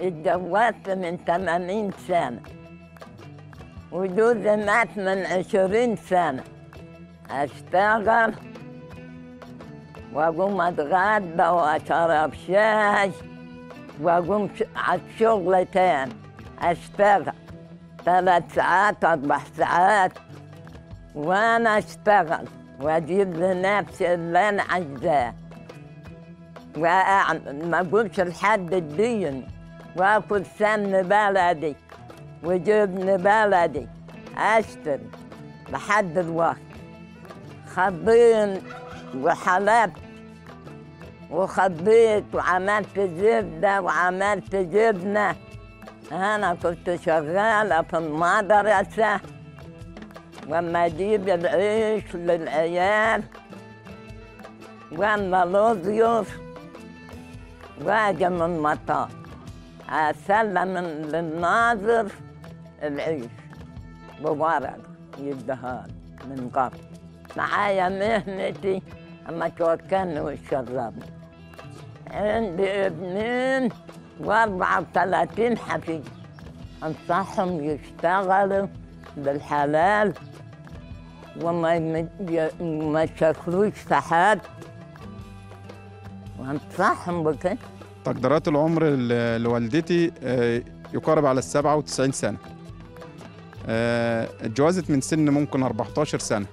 اتجوزت من 80 سنة وجوزي مات من 20 سنة أشتغل وأقوم أتغدى وأشرب شاي وأقوم ش- على الشغل تاني أشتغل ثلاث ساعات أربع ساعات وأنا أشتغل وأجيب لنفسي اللي أنا عايزاه وأعمل ما أقولش لحد اديني وآكل سمن بلدي وجبن بلدي أشتري لحد الوقت خضين وحلبت وخضيت وعملت زبدة وعملت جبنة أنا كنت شغالة في المدرسة وأما أجيب العيش للعيال وأما الأضيف واجي من المطار أسلم للناظر العيش بورق يدهان من قبل معايا مهنتي أما توكلني وشربني عندي ابنين وأربعة وثلاثين حفيد أنصحهم يشتغلوا بالحلال وما يم- ي- ما يشكلوش في حد وأنصحهم بكده تقديرات العمر ل- لوالدتي آه، يقارب على السبعة وتسعين سنة آه، اتجوزت من سن ممكن 14 سنة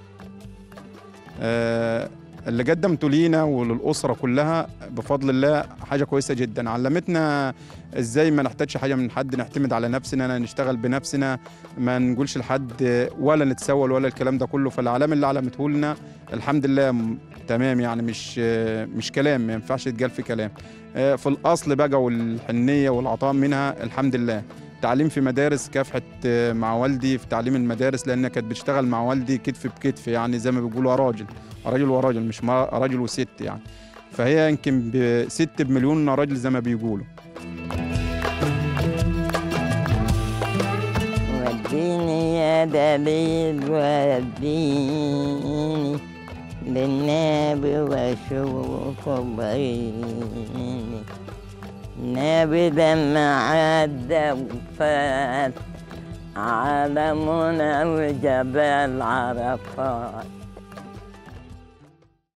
آه، اللي قدمته لينا وللأسرة كلها بفضل الله حاجة كويسة جدا علمتنا ازاي ما نحتاجش حاجة من حد نعتمد على نفسنا نشتغل بنفسنا ما نقولش لحد ولا نتسول ولا الكلام ده كله فالعلام اللي علمته لنا الحمد لله م- تمام يعني مش آه، مش كلام ما ينفعش يتقال في كلام آه، في الأصل بقى والحنية والعطاء منها الحمد لله تعليم في مدارس كافحت آه، مع والدي في تعليم المدارس لأنها كانت بتشتغل مع والدي كتف بكتف يعني زي ما بيقولوا راجل راجل وراجل مش ما- راجل وست يعني فهي يمكن ب- ست بمليون راجل زي ما بيقولوا وديني يا دليل وديني للنبي واشوف بعيني النبي لما عدى وفات على منى وجبل عرفات